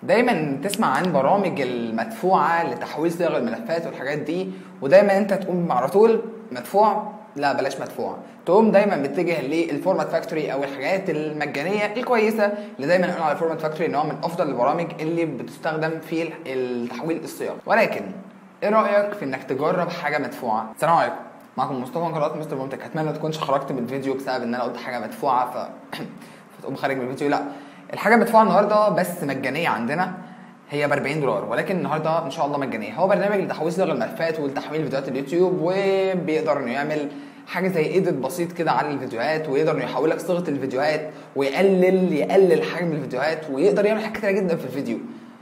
دايما تسمع عن برامج المدفوعه لتحويل صيغ الملفات والحاجات دي ودايما انت تقوم على طول مدفوع لا بلاش مدفوع تقوم دايما متجه للفورمات فاكتوري او الحاجات المجانيه الكويسه اللي دايما نقول على الفورمات فاكتوري ان هو من افضل البرامج اللي بتستخدم في التحويل الصيغ ولكن ايه رايك في انك تجرب حاجه مدفوعه السلام عليكم معكم مصطفى من قناه مستر ممتك اتمنى ما تكونش خرجت من الفيديو بسبب ان انا قلت حاجه مدفوعه ف فتقوم خارج من الفيديو لا الحاجه مدفوعه النهارده بس مجانيه عندنا هي ب 40 دولار ولكن النهارده ان شاء الله مجانيه هو برنامج لتحويل صيغ الملفات ولتحويل فيديوهات اليوتيوب وبيقدر انه يعمل حاجه زي ايديت بسيط كده على الفيديوهات ويقدر انه يحول لك صيغه الفيديوهات ويقلل يقلل حجم الفيديوهات ويقدر يعمل حاجات كتيره جدا في الفيديو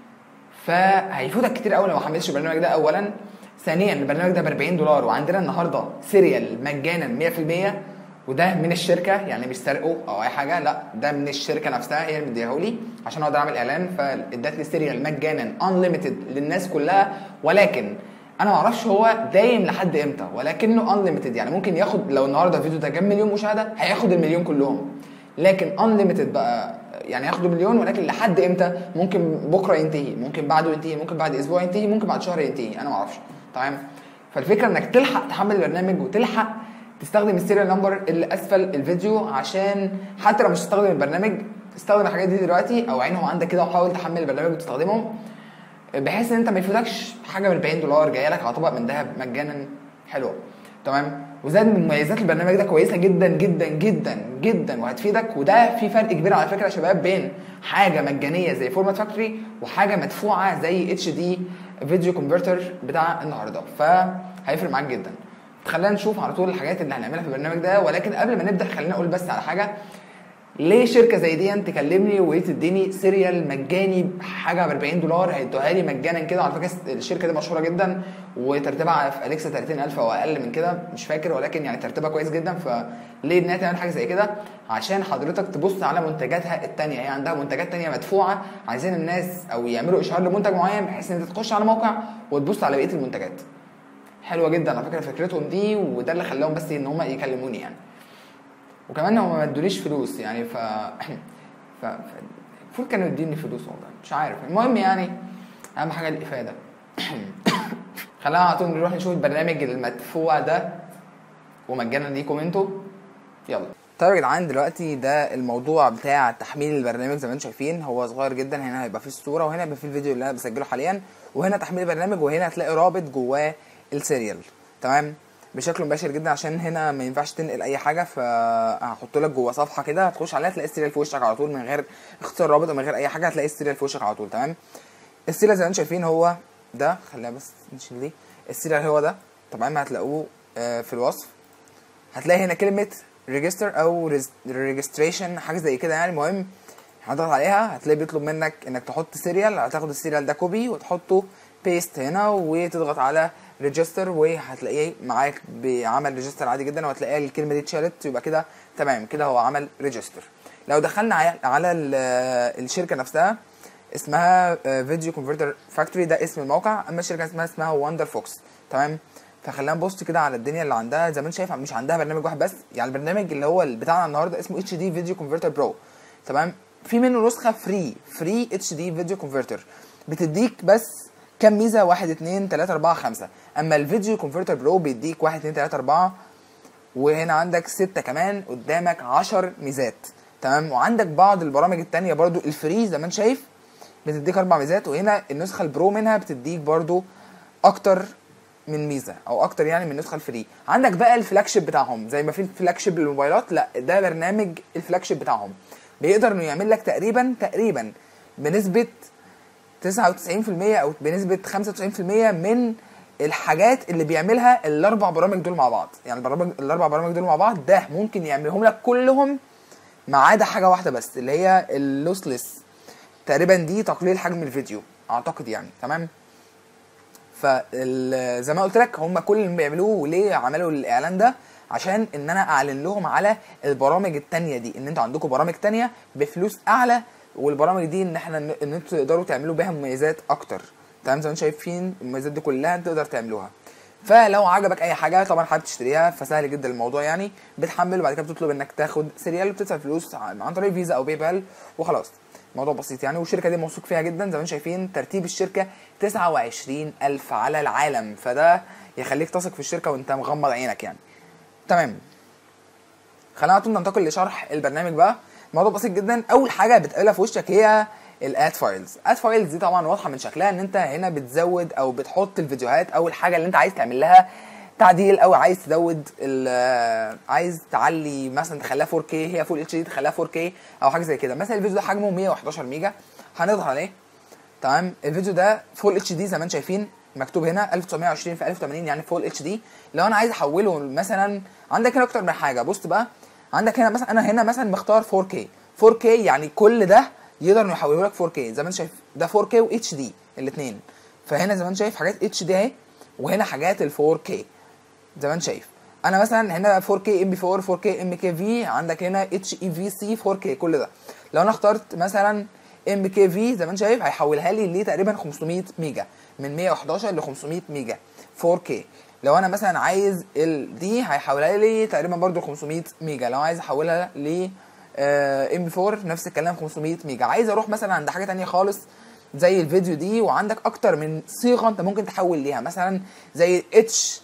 فهيفوتك كتير قوي لو ما حملتش البرنامج ده اولا ثانيا البرنامج ده ب 40 دولار وعندنا النهارده سيريال مجانا 100% وده من الشركه يعني مش سرقه او اي حاجه لا ده من الشركه نفسها هي اللي مديهولي عشان اقدر اعمل اعلان فادت لي سيريال مجانا انليمتد للناس كلها ولكن انا ما اعرفش هو دايم لحد امتى ولكنه انليمتد يعني ممكن ياخد لو النهارده الفيديو ده جاب مليون مشاهده هياخد المليون كلهم لكن انليمتد بقى يعني ياخدوا مليون ولكن لحد امتى ممكن بكره ينتهي ممكن بعده ينتهي ممكن بعد اسبوع ينتهي ممكن بعد شهر ينتهي انا ما اعرفش تمام فالفكره انك تلحق تحمل البرنامج وتلحق تستخدم السيريال نمبر اللي اسفل الفيديو عشان حتى لو مش تستخدم البرنامج استخدم الحاجات دي دلوقتي او عينهم عندك كده وحاول تحمل البرنامج وتستخدمهم بحيث ان انت ما يفوتكش حاجه ب 40 دولار جايه لك على طبق من ذهب مجانا حلوه تمام وزاد من مميزات البرنامج ده كويسه جدا جدا جدا جدا وهتفيدك وده في فرق كبير على فكره يا شباب بين حاجه مجانيه زي فورمات فاكتوري وحاجه مدفوعه زي اتش دي فيديو كونفرتر بتاع النهارده فهيفرق معاك جدا خلينا نشوف على طول الحاجات اللي هنعملها في البرنامج ده ولكن قبل ما نبدا خلينا اقول بس على حاجه ليه شركه زي دي تكلمني وتديني سيريال مجاني بحاجه ب 40 دولار هيدوها لي مجانا كده على فكره الشركه دي مشهوره جدا وترتيبها في اليكسا 30000 او اقل من كده مش فاكر ولكن يعني ترتيبها كويس جدا فليه انها تعمل حاجه زي كده عشان حضرتك تبص على منتجاتها الثانيه هي عندها منتجات ثانيه مدفوعه عايزين الناس او يعملوا اشهار لمنتج معين بحيث ان انت تخش على موقع وتبص على بقيه المنتجات حلوه جدا على فكره فكرتهم دي وده اللي خلاهم بس ان هم يكلموني يعني وكمان هم ما ادونيش فلوس يعني ف ف المفروض كانوا يديني فلوس والله مش عارف المهم يعني اهم حاجه الافاده خلينا على طول نروح نشوف البرنامج المدفوع ده ومجانا ليكم انتوا يلا طيب يا جدعان دلوقتي ده الموضوع بتاع تحميل البرنامج زي ما انتم شايفين هو صغير جدا هنا هيبقى فيه الصوره وهنا هيبقى فيه الفيديو اللي انا بسجله حاليا وهنا تحميل البرنامج وهنا هتلاقي رابط جواه السيريال تمام بشكل مباشر جدا عشان هنا ما ينفعش تنقل اي حاجه فهحط لك جوه صفحه كده هتخش عليها تلاقي السيريال في وشك على طول من غير اختصار رابط ومن غير اي حاجه هتلاقي السيريال في وشك على طول تمام السيريال زي ما انتم شايفين هو ده خلينا بس نشيل دي السيريال هو ده طبعا هتلاقوه في الوصف هتلاقي هنا كلمه ريجستر او ريجستريشن حاجه زي كده يعني المهم هتضغط عليها هتلاقي بيطلب منك انك تحط سيريال هتاخد السيريال ده كوبي وتحطه بيست هنا وتضغط على ريجستر وهتلاقيه معاك بعمل ريجستر عادي جدا وهتلاقي الكلمه دي اتشالت يبقى كده تمام كده هو عمل ريجستر لو دخلنا على الشركه نفسها اسمها فيديو كونفرتر فاكتوري ده اسم الموقع اما الشركه اسمها اسمها وندر فوكس تمام فخلينا نبص كده على الدنيا اللي عندها زي ما انت شايف مش عندها برنامج واحد بس يعني البرنامج اللي هو بتاعنا النهارده اسمه اتش دي فيديو كونفرتر برو تمام في منه نسخه فري فري اتش دي فيديو كونفرتر بتديك بس كام ميزه 1 2 3 4 5 اما الفيديو كونفرتر برو بيديك 1 2 3 4 وهنا عندك 6 كمان قدامك 10 ميزات تمام وعندك بعض البرامج التانية برضو الفري زي ما انت شايف بتديك اربع ميزات وهنا النسخه البرو منها بتديك برضو اكتر من ميزه او اكتر يعني من النسخه الفري عندك بقى الفلاج شيب بتاعهم زي ما في الفلاج شيب للموبايلات لا ده برنامج الفلاج شيب بتاعهم بيقدر انه يعمل لك تقريبا تقريبا بنسبه 99% او بنسبه 95% من الحاجات اللي بيعملها الاربع برامج دول مع بعض يعني البرامج الاربع برامج دول مع بعض ده ممكن يعملهم لك كلهم ما عدا حاجه واحده بس اللي هي اللوسلس تقريبا دي تقليل حجم الفيديو اعتقد يعني تمام فزي ما قلت لك هم كل اللي بيعملوه وليه عملوا الاعلان ده عشان ان انا اعلن لهم على البرامج التانية دي ان انتوا عندكم برامج تانية بفلوس اعلى والبرامج دي ان احنا ان انتوا تقدروا تعملوا بيها مميزات اكتر تمام زي ما انتم شايفين المميزات دي كلها انت تقدر تعملوها فلو عجبك اي حاجه طبعا حابب تشتريها فسهل جدا الموضوع يعني بتحمل وبعد كده بتطلب انك تاخد سيريال وبتدفع فلوس عن طريق فيزا او باي بال وخلاص موضوع بسيط يعني والشركه دي موثوق فيها جدا زي ما انتم شايفين ترتيب الشركه 29000 على العالم فده يخليك تثق في الشركه وانت مغمض عينك يعني تمام خلينا على طول ننتقل لشرح البرنامج بقى الموضوع بسيط جدا اول حاجه بتقابلها في وشك هي الاد فايلز اد فايلز دي طبعا واضحه من شكلها ان انت هنا بتزود او بتحط الفيديوهات او الحاجه اللي انت عايز تعمل لها تعديل او عايز تزود ال- عايز تعلي مثلا تخليها 4K هي فول اتش دي تخليها 4K او حاجه زي كده مثلا الفيديو ده حجمه 111 ميجا هنضغط عليه تمام الفيديو ده فول اتش دي زي ما انتم شايفين مكتوب هنا 1920 في 1080 يعني فول اتش دي لو انا عايز احوله مثلا عندك هنا اكتر من حاجه بص بقى عندك هنا مثلا انا هنا مثلا مختار 4K 4K يعني كل ده يقدر انه يحوله لك 4K زي ما انت شايف ده 4K و HD الاثنين فهنا زي ما انت شايف حاجات اتش دي اهي وهنا حاجات ال 4K زي ما انت شايف انا مثلا هنا 4K ام بي 4 4K ام كي في عندك هنا اتش اي في سي 4K كل ده لو انا اخترت مثلا ام كي في زي ما انت شايف هيحولها لي لتقريبا 500 ميجا من 111 ل 500 ميجا 4K لو انا مثلا عايز ال دي هيحولها لي تقريبا برضو 500 ميجا لو عايز احولها ل ام بي 4 نفس الكلام 500 ميجا عايز اروح مثلا عند حاجه تانية خالص زي الفيديو دي وعندك اكتر من صيغه انت ممكن تحول ليها مثلا زي اتش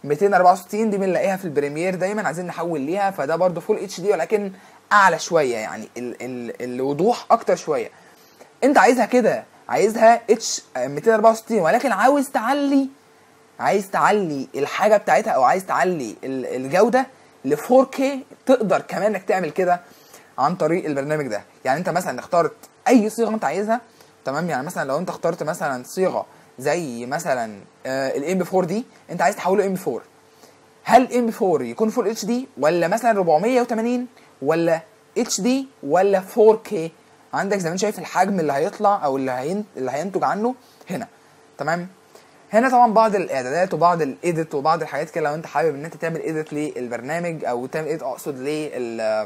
264 دي بنلاقيها في البريمير دايما عايزين نحول ليها فده برضو فول اتش دي ولكن اعلى شويه يعني ال ال الوضوح اكتر شويه انت عايزها كده عايزها اتش 264 ولكن عاوز تعلي عايز تعلي الحاجه بتاعتها او عايز تعلي ال- الجوده ل 4K تقدر كمان انك تعمل كده عن طريق البرنامج ده يعني انت مثلا اخترت اي صيغه انت عايزها تمام يعني مثلا لو انت اخترت مثلا صيغه زي مثلا الام بي 4 دي انت عايز تحوله ام بي 4 هل ام بي 4 يكون فول اتش دي ولا مثلا 480 ولا اتش دي ولا 4K عندك زي ما انت شايف الحجم اللي هيطلع او اللي هين... اللي هينتج عنه هنا تمام هنا طبعا بعض الاعدادات وبعض الايديت وبعض الحاجات كده لو انت حابب ان انت تعمل ايديت للبرنامج او تعمل ايديت اقصد لل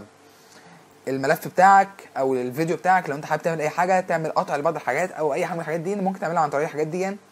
الملف بتاعك او الفيديو بتاعك لو انت حابب تعمل اي حاجه تعمل قطع لبعض الحاجات او اي حاجه من الحاجات دي ممكن تعملها عن طريق الحاجات دي يعني.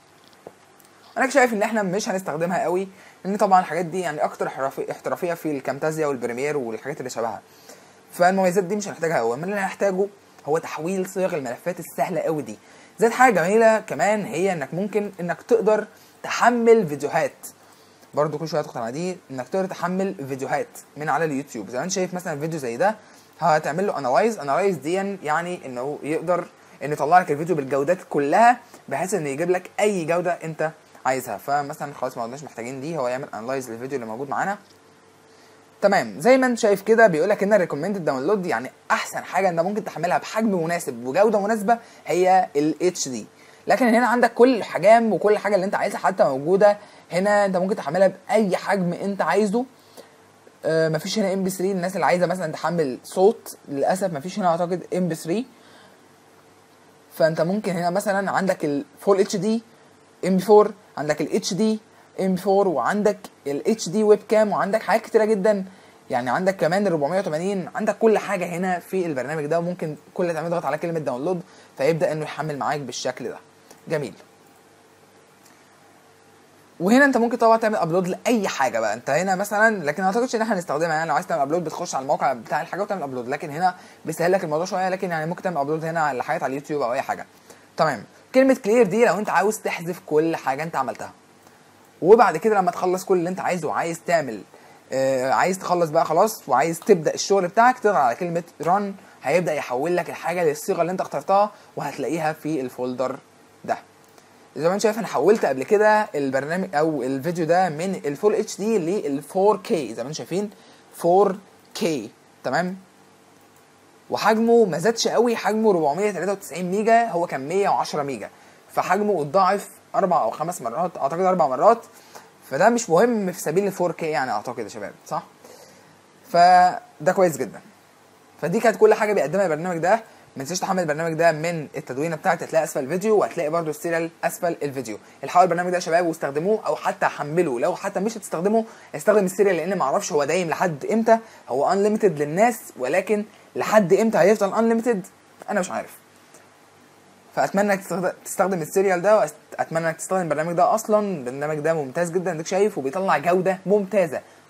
انا شايف ان احنا مش هنستخدمها قوي لان طبعا الحاجات دي يعني اكتر احترافي- احترافيه في الكامتازيا والبريمير والحاجات اللي شبهها فالمميزات دي مش هنحتاجها قوي اللي هنحتاجه هو تحويل صيغ الملفات السهله قوي دي زائد حاجه جميله كمان هي انك ممكن انك تقدر تحمل فيديوهات برضو كل شويه تدخل على دي انك تقدر تحمل فيديوهات من على اليوتيوب زي ما انت شايف مثلا فيديو زي ده هتعمل له انالايز انالايز دي يعني انه يقدر انه يطلع لك الفيديو بالجودات كلها بحيث انه يجيب لك اي جوده انت عايزها فمثلا خلاص ما عدناش محتاجين دي هو يعمل انالايز للفيديو اللي موجود معانا تمام زي ما انت شايف كده بيقول لك ان الريكومندد داونلود يعني احسن حاجه انت ممكن تحملها بحجم مناسب وجوده مناسبه هي الاتش دي لكن هنا عندك كل الحجم وكل حاجه اللي انت عايزها حتى موجوده هنا انت ممكن تحملها باي حجم انت عايزه آه مفيش هنا ام بي 3 الناس اللي عايزه مثلا تحمل صوت للاسف مفيش هنا اعتقد ام بي 3 فانت ممكن هنا مثلا عندك الفول اتش دي ام بي 4 عندك الاتش دي ام بي 4 وعندك الاتش دي ويب كام وعندك حاجات كتيره جدا يعني عندك كمان ال 480 عندك كل حاجه هنا في البرنامج ده وممكن كل اللي تعمله تضغط على كلمه داونلود فيبدا انه يحمل معاك بالشكل ده جميل وهنا انت ممكن طبعا تعمل ابلود لاي حاجه بقى انت هنا مثلا لكن ما اعتقدش ان احنا هنستخدمها يعني لو عايز تعمل ابلود بتخش على الموقع بتاع الحاجه وتعمل ابلود لكن هنا بيسهل لك الموضوع شويه لكن يعني ممكن تعمل ابلود هنا على حاجات على اليوتيوب او اي حاجه تمام كلمه كلير دي لو انت عاوز تحذف كل حاجه انت عملتها وبعد كده لما تخلص كل اللي انت عايزه وعايز تعمل آه عايز تخلص بقى خلاص وعايز تبدا الشغل بتاعك تضغط على كلمه ران هيبدا يحول لك الحاجه للصيغه اللي انت اخترتها وهتلاقيها في الفولدر ده زي ما انت شايف انا حولت قبل كده البرنامج او الفيديو ده من الفول اتش دي لل 4K زي ما انتم شايفين 4K تمام وحجمه ما زادش قوي حجمه 493 ميجا هو كان 110 ميجا فحجمه اتضاعف اربع او خمس مرات اعتقد اربع مرات فده مش مهم في سبيل ال 4K يعني اعتقد يا شباب صح فده كويس جدا فدي كانت كل حاجه بيقدمها البرنامج ده ما تنساش تحمل البرنامج ده من التدوينه بتاعتي هتلاقي اسفل الفيديو وهتلاقي برده السيريال اسفل الفيديو الحقوا البرنامج ده يا شباب واستخدموه او حتى حملوه لو حتى مش هتستخدمه استخدم السيريال لان ما اعرفش هو دايم لحد امتى هو انليمتد للناس ولكن لحد امتى هيفضل انليمتد انا مش عارف فاتمنى انك تستخدم, تستخدم السيريال ده واتمنى انك تستخدم البرنامج ده اصلا البرنامج ده ممتاز جدا انك شايف وبيطلع جوده ممتازه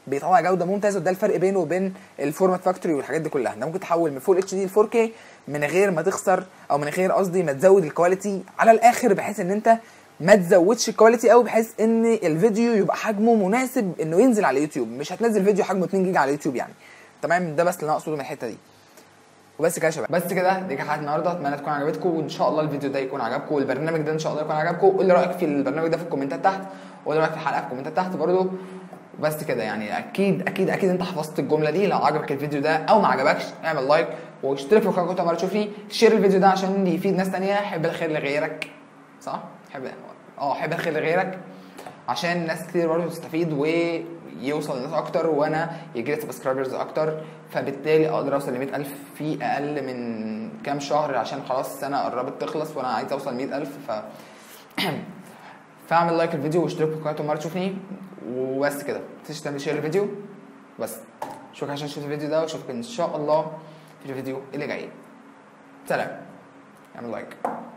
بيطلع جوده ممتازه وده الفرق بينه وبين الفورمات فاكتوري والحاجات دي كلها انت ممكن تحول من فول اتش دي ل 4K من غير ما تخسر او من غير قصدي ما تزود الكواليتي على الاخر بحيث ان انت ما تزودش الكواليتي قوي بحيث ان الفيديو يبقى حجمه مناسب انه ينزل على يوتيوب مش هتنزل فيديو حجمه 2 جيجا على يوتيوب يعني تمام ده بس اللي انا اقصده من الحته دي وبس كده يا شباب بس كده دي كانت حلقه النهارده اتمنى تكون عجبتكم وان شاء الله الفيديو ده يكون عجبكم والبرنامج ده ان شاء الله يكون عجبكم قول لي رايك في البرنامج ده في الكومنتات تحت وقول لي رايك في الحلقه في الكومنتات تحت برضه بس كده يعني اكيد اكيد اكيد انت حفظت الجمله دي لو عجبك الفيديو ده او ما عجبكش اعمل لايك واشترك في القناه كنت عمال تشوفني شير الفيديو ده عشان يفيد ناس تانية حب الخير لغيرك صح حب اه حب الخير لغيرك عشان ناس كتير برضه تستفيد ويوصل لناس اكتر وانا يجي لي سبسكرايبرز اكتر فبالتالي اقدر اوصل ل 100000 في اقل من كام شهر عشان خلاص السنه قربت تخلص وانا عايز اوصل ل 100000 ف فاعمل لايك الفيديو واشترك في القناه ومره تشوفني وبس كده ما تنساش تعمل شير الفيديو بس شكرا عشان شفت الفيديو ده واشوفك ان شاء الله في الفيديو اللي جاي سلام اعمل لايك